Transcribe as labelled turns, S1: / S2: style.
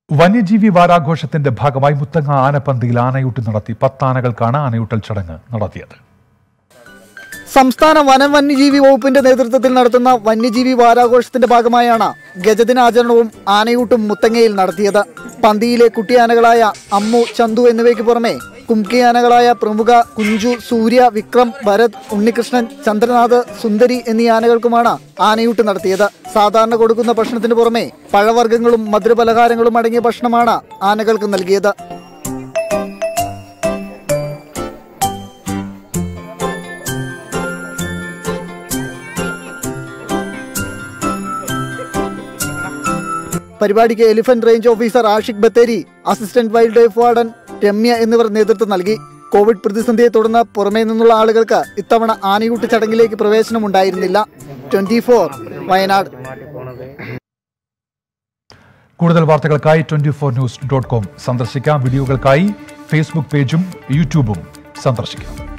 S1: വന്യജീവി വാരാഘോഷത്തിന്റെ ഭാഗമായി മുത്തങ്ങ ആനപ്പന്തിയിൽ ആനയൂട്ട് നടത്തി പത്താനകൾക്കാണ് ആനയൂട്ടൽ ചടങ്ങ് നടത്തിയത്
S2: സംസ്ഥാന വനം വന്യജീവി വകുപ്പിന്റെ നേതൃത്വത്തിൽ നടത്തുന്ന വന്യജീവി വാരാഘോഷത്തിന്റെ ഭാഗമായാണ് ഗജദിനാചരണവും ആനയൂട്ടും മുത്തങ്ങയിൽ നടത്തിയത് പന്തിയിലെ കുട്ടിയാനകളായ അമ്മു ചന്തു എന്നിവയ്ക്ക് പുറമെ കുംകിയാനകളായ പ്രമുഖ കുഞ്ചു സൂര്യ വിക്രം ഭരത് ഉണ്ണികൃഷ്ണൻ ചന്ദ്രനാഥ് സുന്ദരി എന്നീ ആനകൾക്കുമാണ് ആനയൂട്ട് നടത്തിയത് സാധാരണ കൊടുക്കുന്ന ഭക്ഷണത്തിന് പുറമെ പഴവർഗ്ഗങ്ങളും മധുരപലഹാരങ്ങളും അടങ്ങിയ ഭക്ഷണമാണ് ആനകൾക്ക് നൽകിയത് പരിപാടിക്ക് elephant range officer Ashiq Bathery assistant wildlife warden Ramya എന്നിവർ നേതൃത്വം നൽകി കോവിഡ് പ്രതിസന്ധിയെ തുടർന്ന് പുറമേ നിന്നുള്ള ആളുകൾക്ക് ഇത്തവണ ആനയൂട്ട് ചടങ്ങിലേക്ക് പ്രവേശനം ഉണ്ടായിരുന്നില്ല ട്വന്റി ഫോർ വയനാട്
S1: കൂടുതൽ വാർത്തകൾക്കായി twenty four news dot com സന്ദർശിക്കാം വീഡിയോകൾക്കായി ഫേസ്ബുക്ക് പേജും യൂട്യൂബും സന്ദർശിക്കാം